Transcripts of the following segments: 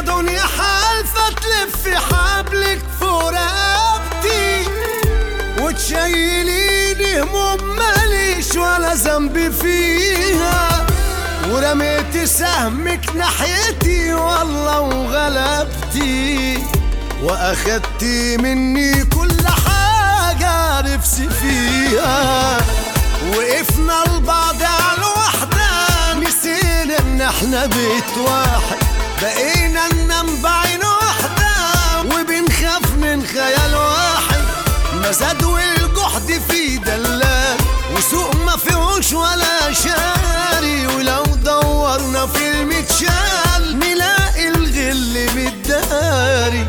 يا دنيا حالفة تلف حبلك فوق رقبتي وتشيليني هموم ماليش ولا ذنب فيها ورميت سهمك ناحيتي والله وغلبتي واخدتي مني كل حاجة نفسي فيها وقفنا لبعض على الوحدة نسينا ان احنا بيت واحد بقينا ننام بعين واحدة وبنخاف من خيال واحد مزاد والجحد في دلال وسوق ما فيهوش ولا شاري ولو دورنا في المتشال نلاقي الغل متداري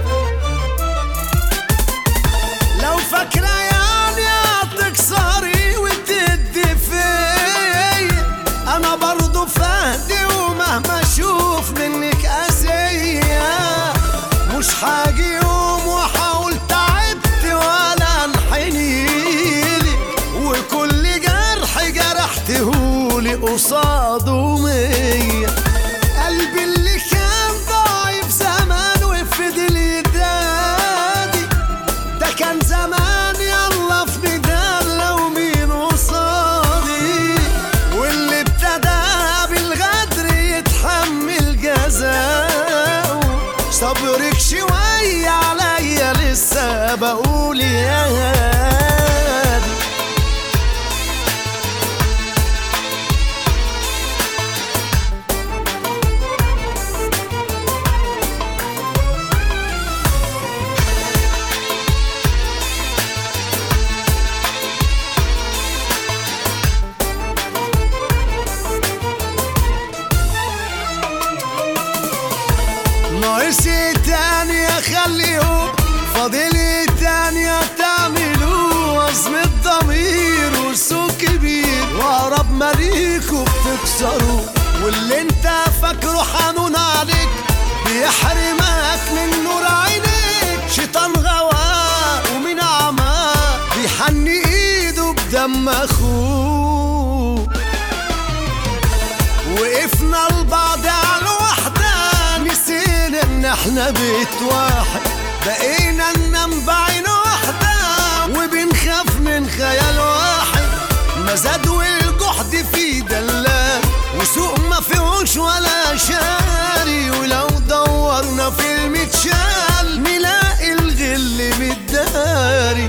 لو فاكرة يعني هتكسري وتدي فيا انا برضو فهدي ومهما اشوف منك اذية مش حاجي يوم واحاول تعبت ولا انحنيلي وكل جرح جرحتهولي قصاده مية قلبي اللي كان ضعيف زمان وفضل يدادي ده كان زمان يلا في ميدان لو مين قصادي واللي ابتدى بالغدر يتحمل جزاؤه صبرك شوية عليا لسه بقول يا هادي ناقصي تاني اخليهم فاضلي تاني تعملوا وزن الضمير والسوق كبير واقرب ما ليكوا بتكسروا واللي انت فاكره حنون عليك بيحرمك من نور عينيك شيطان غواك ومن عماك بيحني ايده بدم اخوه وقفنا لبعض على الوحدة نسينا ان احنا بيت واحد بقينا ننام بعين واحدة وبنخاف من خيال واحد مزاد والجحد في دلال وسوق ما فيهوش ولا شاري ولو دورنا في المتشال نلاقي الغل متداري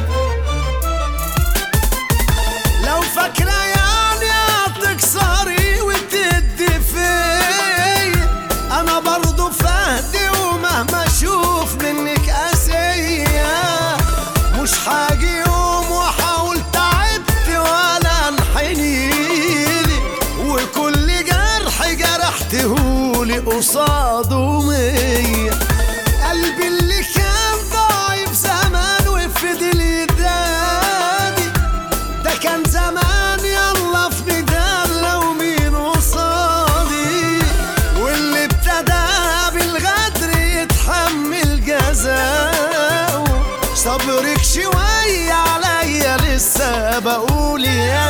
لو فاكرة يعني هتكسري وتدي فيا أنا برضو فهدي ومهما أشوف منك أذية مش حاجي يوم وأحاول تعبت ولا انحنيلي وكل جرح جرحتهولي قصاده مية قلبي اللي كان ضعيف زمان وفضل يدادي ده كان زمان يلا في ميدان لو مين قصادي واللي ابتدى بالغدر يتحمل جزاؤه صبرك شوية عليا لسه بقول يا